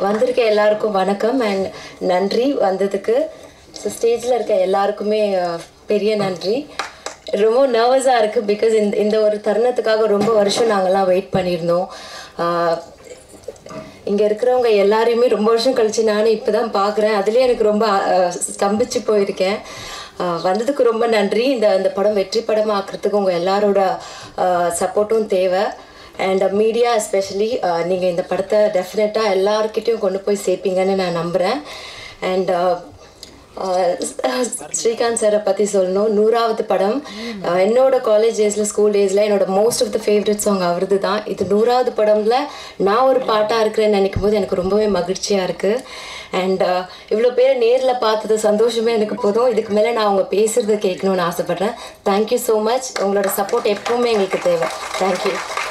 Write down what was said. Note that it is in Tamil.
வந்திருக்க எல்லாருக்கும் வணக்கம் அண்ட் நன்றி வந்ததுக்கு ஸோ ஸ்டேஜில் இருக்க எல்லாருக்குமே அஹ், பெரிய நன்றி ரொம்ப நர்வஸாக இருக்குது பிகாஸ் இந்த இந்த ஒரு தருணத்துக்காக ரொம்ப வருஷம் நாங்கள்லாம் வெயிட் பண்ணியிருந்தோம் இங்கே இருக்கிறவங்க எல்லாரையுமே ரொம்ப வருஷம் கழிச்சு நானும் இப்போ தான் பார்க்குறேன் அதுலேயே எனக்கு ரொம்ப அஹ், ஸ்தம்பிச்சு போயிருக்கேன் அஹ், வந்ததுக்கு ரொம்ப நன்றி இந்த இந்த படம் வெற்றி படமாக ஆக்கிறதுக்கு உங்கள் எல்லாரோட சப்போர்ட்டும் தேவை அண்ட் மீடியா எஸ்பெஷலி நீங்கள் இந்த படத்தை டெஃபினட்டாக எல்லாருக்கிட்டையும் கொண்டு போய் சேர்ப்பீங்கன்னு நான் நம்புகிறேன் அண்ட் ஸ்ரீகாந்த் சாரை பற்றி சொல்லணும் நூறாவது படம் அஹ், என்னோட காலேஜ் டேஸில் ஸ்கூல் டேஸில் என்னோட most of the favourite song அவரது தான் இது நூறாவது படம்ல நான் ஒரு பாட்டாக இருக்கிறேன்னு நினைக்கும் போது எனக்கு ரொம்பவே மகிழ்ச்சியாக இருக்குது அண்ட் இவ்வளோ பேரை நேரில் பார்த்தது சந்தோஷமே எனக்கு போதும் இதுக்கு மேலே நான் அவங்க பேசுகிறத கேட்கணும்னு ஆசைப்பட்றேன் தேங்க்யூ ஸோ மச் உங்களோட சப்போர்ட் எப்பவுமே எங்களுக்கு தேவை தேங்க்யூ